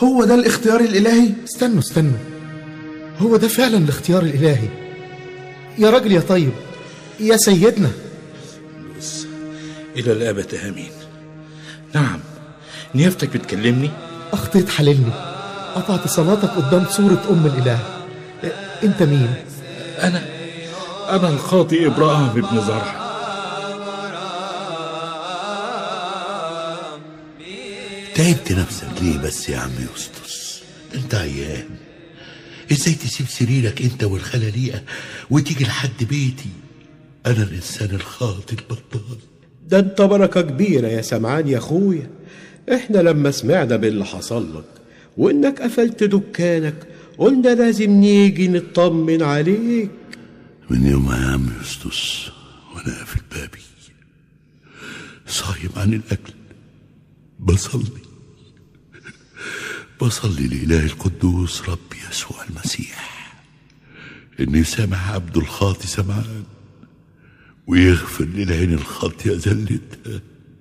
هو ده الاختيار الإلهي استنوا استنوا هو ده فعلا الاختيار الإلهي يا راجل يا طيب يا سيدنا إلى الأبد آمين نعم نيافتك بتكلمني أخطيت حللني قطعت صلاتك قدام صورة أم الإله إ- أنت مين؟ أنا أنا الخاطئ إبراهيم بن زرع تعبت نفسك ليه بس يا عم يسطس انت عيان ازاي تسيب سريرك انت والخلاليقه وتيجي لحد بيتي انا الانسان الخاطئ البطال ده انت بركة كبيرة يا سمعان يا اخويا احنا لما سمعنا باللي حصل لك وانك قفلت دكانك قلنا لازم نيجي نطمن عليك من يومها يا عم يسطس وانا قافل بابي صايم عن الاكل بصلي بصلي لإله القدوس رب يسوع المسيح إنه يسامح عبده الخاطي سمعان ويغفر للعين الخاطية ذلتها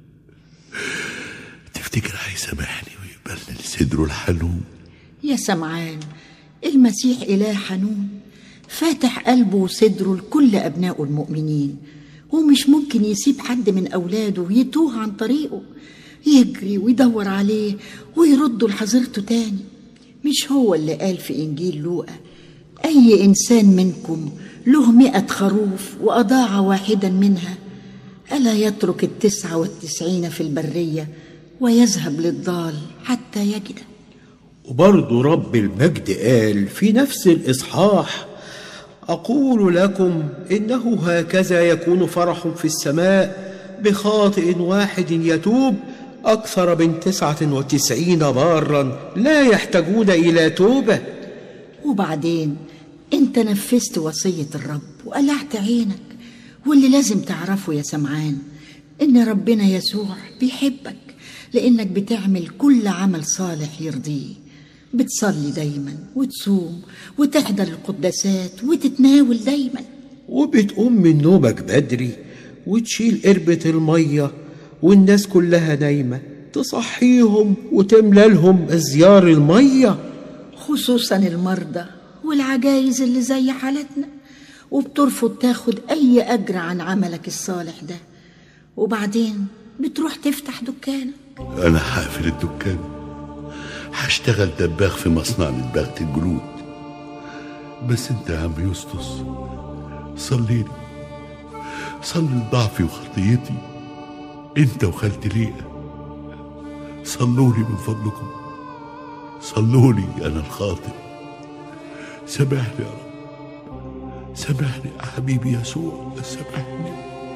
تفتكر هيسامحني ويقبلني لصدره الحنون يا سمعان المسيح إله حنون فاتح قلبه وصدره لكل أبنائه المؤمنين ومش ممكن يسيب حد من أولاده يتوه عن طريقه يجري ويدور عليه ويرده لحظيرته تاني مش هو اللي قال في إنجيل لوقا أي إنسان منكم له مئة خروف وأضاع واحدا منها ألا يترك التسعة والتسعين في البرية ويذهب للضال حتى يجده وبرضه رب المجد قال في نفس الإصحاح أقول لكم إنه هكذا يكون فرح في السماء بخاطئ واحد يتوب أكثر من تسعة وتسعين بارا لا يحتاجون إلى توبة وبعدين انت نفذت وصية الرب وقلعت عينك واللي لازم تعرفه يا سمعان ان ربنا يسوع بيحبك لانك بتعمل كل عمل صالح يرضيه بتصلي دايما وتصوم وتحضر القداسات وتتناول دايما وبتقوم من نومك بدري وتشيل قربة المية والناس كلها نايمة تصحيهم وتملى لهم أزيار المية خصوصا المرضى والعجايز اللي زي حالتنا وبترفض تاخد أي أجر عن عملك الصالح ده وبعدين بتروح تفتح دكانك أنا هقفل الدكان هشتغل دباغ في مصنع لدباغة الجلود بس أنت يا عم يسطس صلي لي صلي لضعفي وخطيتي أنت وخالتي ليا صلوا لي من فضلكم صلوا لي أنا الخاطئ سامحني يا رب سامحني يا حبيبي يسوع سامحني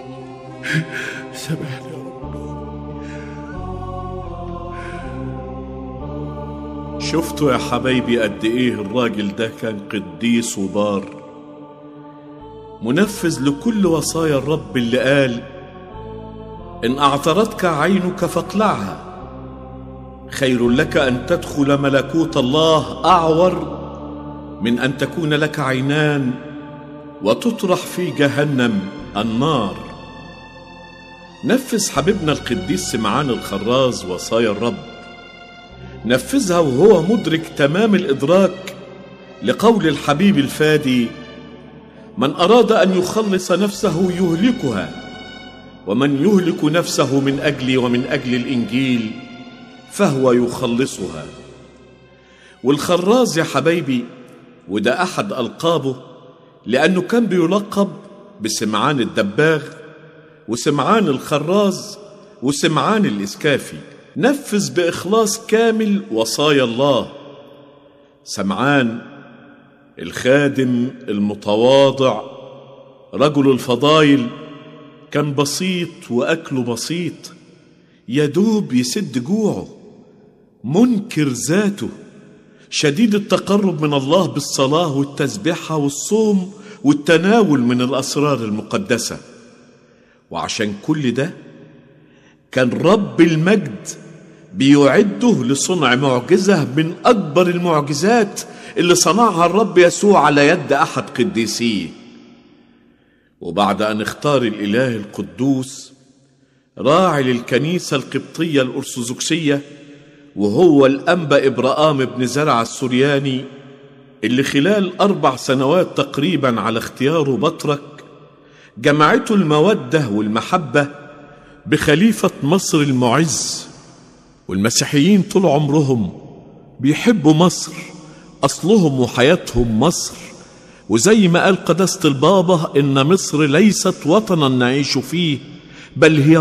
سامحني يا رب شفتوا يا حبايبي قد ايه الراجل ده كان قديس وبار منفذ لكل وصايا الرب اللي قال ان اعثرتك عينك فاقلعها خير لك ان تدخل ملكوت الله اعور من ان تكون لك عينان وتطرح في جهنم النار نفذ حبيبنا القديس سمعان الخراز وصايا الرب نفذها وهو مدرك تمام الادراك لقول الحبيب الفادي من اراد ان يخلص نفسه يهلكها ومن يهلك نفسه من اجلي ومن اجل الانجيل فهو يخلصها والخراز يا حبايبي وده احد القابه لانه كان بيلقب بسمعان الدباغ وسمعان الخراز وسمعان الاسكافي نفذ باخلاص كامل وصايا الله سمعان الخادم المتواضع رجل الفضايل كان بسيط واكله بسيط يدوب يسد جوعه منكر ذاته شديد التقرب من الله بالصلاه والتسبيحه والصوم والتناول من الاسرار المقدسه وعشان كل ده كان رب المجد بيعده لصنع معجزه من اكبر المعجزات اللي صنعها الرب يسوع على يد احد قديسيه وبعد ان اختار الاله القدوس راعي للكنيسه القبطيه الارثوذكسيه وهو الأنبا إبراهام بن زرع السرياني اللي خلال أربع سنوات تقريبا على اختياره بطرك جمعته المودة والمحبة بخليفة مصر المعز والمسيحيين طول عمرهم بيحبوا مصر أصلهم وحياتهم مصر وزي ما قال قداسة البابا إن مصر ليست وطنا نعيش فيه بل هي